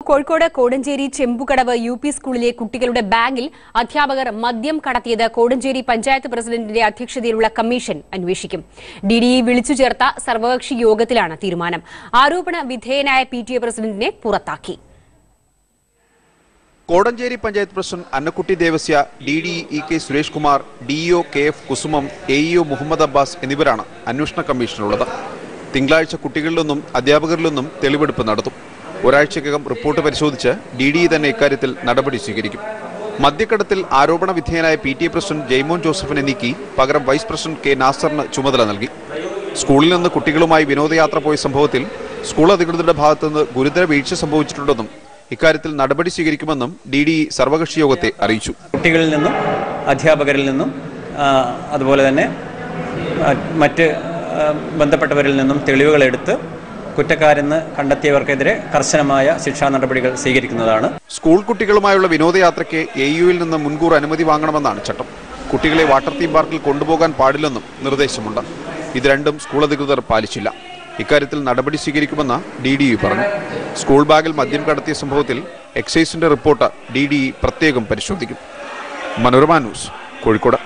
Kozhikode Kodanchery Chembukadavu U P സ്കൂളിലെ കുട്ടികളുടെ ബാഗിൽ അധ്യാപകർ മദ്യം കടത്തിയത് കോടഞ്ചേരി പഞ്ചായത്ത് പ്രസിഡന്റിന്റെ അധ്യക്ഷതയിലുള്ള കമ്മീഷൻ അന്വേഷിക്കും ഡി ഡി വിളിച്ചു ചേർത്ത സർവകക്ഷി യോഗത്തിലാണ് തീരുമാനം ആരോപണ വിധേയനായ പി ടി എ പ്രസിഡന്റിനെ പുറത്താക്കി Kodanchery panchayat president Annakutty Devasya D D E K Suresh Kumar DEO K F Kusumam A EO Muhammad Abbas എന്നിവരാണ് അന്വേഷണ കമ്മീഷനുള്ളത് തിങ്കളാഴ്ച കുട്ടികളിൽ നിന്നും അധ്യാപകരിൽ നിന്നും തെളിവെടുപ്പ് നടത്തും ഒരാഴ്ചക്കകം റിപ്പോർട്ട് പരിശോധിച്ച് ഡി ഡി തന്നെ ഇക്കാര്യത്തിൽ നടപടി സ്വീകരിക്കും മദ്യക്കടത്തിൽ ആരോപണ വിധേയനായ P T A president Jaimon ജോസഫിനെ നീക്കി പകരം വൈസ് പ്രസിഡന്റ് കെ നാസറിന് ചുമതല നൽകി സ്കൂളിൽ നിന്ന് കുട്ടികളുമായി വിനോദയാത്ര പോയ സംഭവത്തിൽ സ്കൂൾ അധികൃതരുടെ ഭാഗത്തുനിന്ന് ഗുരുതര വീഴ്ച സംഭവിച്ചിട്ടുണ്ടെന്നും ഇക്കാര്യത്തിൽ നടപടി സ്വീകരിക്കുമെന്നും ഡി ഡി സർവകക്ഷി യോഗത്തെ അറിയിച്ചു കുട്ടികളിൽ നിന്നും അധ്യാപകരിൽ നിന്നും ആ, അതുപോലെ തന്നെ ആ, മറ്റ് ആ, ബന്ധപ്പെട്ടവരിൽ നിന്നും തെളിവുകളെടുത്ത് കുറ്റക്കാരെന്ന് കണ്ടെത്തിയവർക്കെതിരെ കർശനമായ ശിക്ഷാ നടപടികൾ സ്വീകരിക്കുന്നതാണ് സ്കൂൾ കുട്ടികളുമായുള്ള വിനോദയാത്രയ്ക്ക് എ യുവിൽ നിന്ന് മുൻകൂർ അനുമതി വാങ്ങണമെന്നാണ് ചട്ടം കുട്ടികളെ വാട്ടർ തീം പാർക്കിൽ കൊണ്ടുപോകാൻ പാടില്ലെന്നും നിർദ്ദേശമുണ്ട് ഇത് രണ്ടും സ്കൂൾ അധികൃതർ പാലിച്ചില്ല ഇക്കാര്യത്തിൽ നടപടി സ്വീകരിക്കുമെന്ന് ഡി ഡി ഇ പറഞ്ഞു സ്കൂൾ ബാഗിൽ മദ്യം കടത്തിയ സംഭവത്തിൽ എക്സൈസിന്റെ റിപ്പോർട്ട് ഡി ഡി ഇ പ്രത്യേകം പരിശോധിക്കും മനോരമ ന്യൂസ് കോഴിക്കോട്